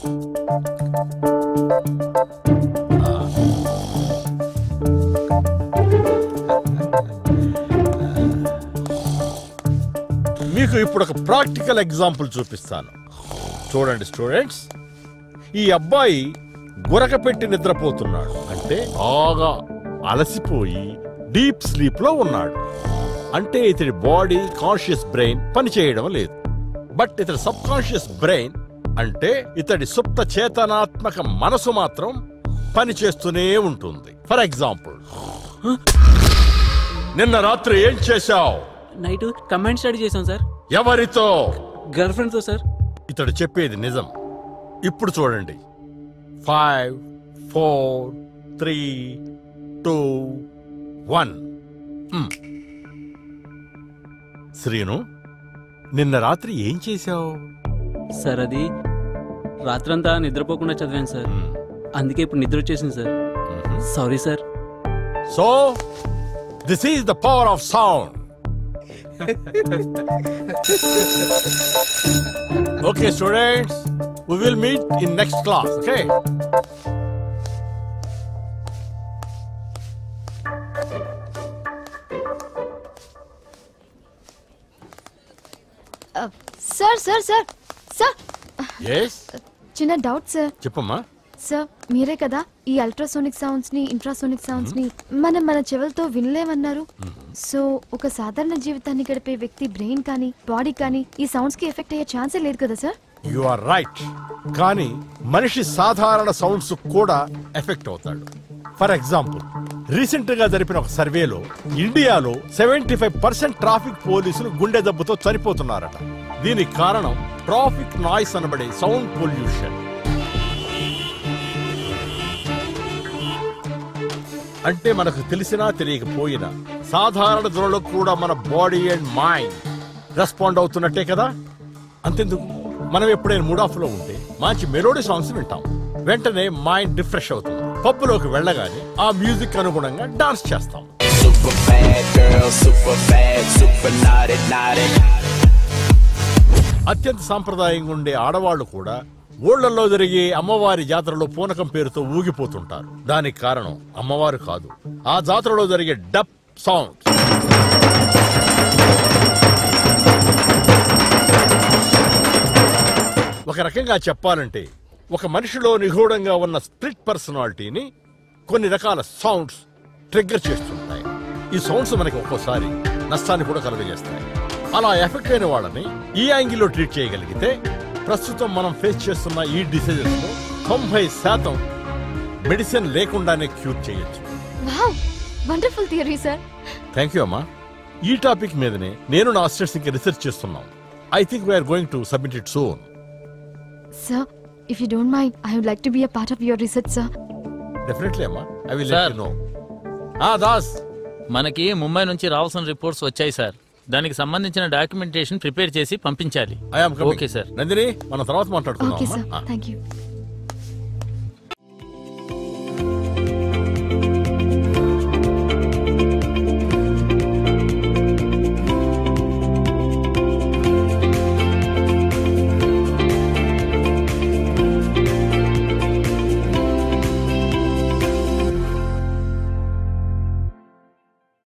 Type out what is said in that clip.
మీకు ఇప్పుడు ఒక ప్రాక్టికల్ ఎగ్జాంపుల్ చూపిస్తాను చూడండి స్టూడెంట్స్ ఈ అబ్బాయి గురక పెట్టి నిద్రపోతున్నాడు అంటే బాగా అలసిపోయి డీప్ స్లీప్ లో ఉన్నాడు అంటే ఇతడి బాడీ కాన్షియస్ బ్రెయిన్ పనిచేయడం లేదు బట్ ఇతడి సబ్ కాన్షియస్ బ్రెయిన్ అంటే ఇతడి సుప్త చేతనాత్మక మనసు మాత్రం పనిచేస్తూనే ఉంటుంది ఫర్ ఎగ్జాంపుల్ నిన్న రాత్రి ఏం చేశావు నైట్ కమెంట్ స్టడీ చేసాం సార్ ఎవరితో గర్ల్ ఫ్రెండ్తో సార్ ఇతడు చెప్పేది నిజం ఇప్పుడు చూడండి five four three two one మ్. శ్రీను నిన్న రాత్రి ఏం చేశావు సార్ అది రాత్రంతా నిద్రపోకుండా చదివాను సార్ అందుకే ఇప్పుడు నిద్ర వచ్చేసింది sir sorry sir so this is the power of sound okay students we will meet in next class okay sir sir sir sir yes చిన్న డౌట్ సార్ చెప్పమ్మా సార్ మీరే కదా ఈ అల్ట్రాసోనిక్ సౌండ్స్ ని ఇన్ఫ్రాసోనిక్ సౌండ్స్ ని మనం మన చెవులతో వినలేమన్నారు సో ఒక సాధారణ జీవితాన్ని గడిపే వ్యక్తి బ్రెయిన్ కానీ బాడీ కానీ ఈ సౌండ్స్ కి ఎఫెక్ట్ అయ్యే ఛాన్సే లేదు కదా సార్ యు ఆర్ రైట్ కానీ మనిషి సాధారణ సౌండ్స్ కూడా ఎఫెక్ట్ అవుతాడు ఫర్ ఎగ్జాంపుల్ రీసెంట్ గా జరిపిన ఒక సర్వేలో ఇండియాలో సెవెంటీ ఫైవ్ పర్సెంట్ ట్రాఫిక్ పోలీసులు గుండె దెబ్బతో చనిపోతున్నారట దీనికి కారణం ట్రాఫిక్ నాయిస్ అనబడే సౌండ్ పొల్యూషన్ అంటే మనకు తెలిసినా తెలియకపోయినా సాధారణ ధరలో కూడా మన బాడీ అండ్ మైండ్ రెస్పాండ్ అవుతున్నట్టే కదా అంతెందుకు మనం ఎప్పుడైనా మూడ్ ఆఫ్ లో ఉంటే మంచి మెలోడీ సాంగ్స్ వింటాం వెంటనే మైండ్ రిఫ్రెష్ అవుతుంది పబ్బులోకి వెళ్ళగానే ఆ మ్యూజిక్ అనుగుణంగా డాన్స్ చేస్తాం Super bad girl, super bad, super naughty, naughty. అత్యంత సాంప్రదాయంగా ఉండే ఆడవాళ్లు కూడా ఊళ్ళల్లో జరిగే అమ్మవారి జాతరలో పూనకం పేరుతో ఊగిపోతుంటారు దానికి కారణం అమ్మవారు కాదు ఆ జాతరలో జరిగే డప్ సౌండ్ ఒక రకంగా చెప్పాలంటే ఒక మనిషిలో నిగూఢంగా ఉన్న స్ప్లిట్ పర్సనాలిటీని కొన్ని రకాల సౌండ్స్ ట్రిగ్గర్ చేస్తుంటాయి ఈ సౌండ్స్ మనకి ఒక్కోసారి నష్టాన్ని కూడా కలుగజేస్తాయి అలా ఎఫెక్ట్ అయిన వాళ్ళని ఈ యాంగిల్లో ట్రీట్ చేయగలిగితే ప్రస్తుతం మనం ఫేస్ చేస్తున్న ఈ డిసీజెస్ లో తొంభై శాతం మెడిసిన్ లేకుండానే క్యూర్ చేయొచ్చు wow wonderful theory sir thank you అమ్మా ఈ టాపిక్ మీదనే నేను నా అసిస్టెంట్స్ ఇంకా రీసెర్చ్ చేస్తున్నాం I think we're going to submit it soon sir if you don't mind I would like to be a part of your research sir definitely అమ్మా I will Sir. Let you know ఆ దాస్ మనకి ముంబై నుంచి రావాల్సిన reports వచ్చాయి sir దానికి సంబంధించిన documentation prepare చేసి పంపించాలి I am okay sir Nandini మనం తర్వాత మాట్లాడుకుందాం ఓకే సార్ అమ్మా. ఆ. Thank you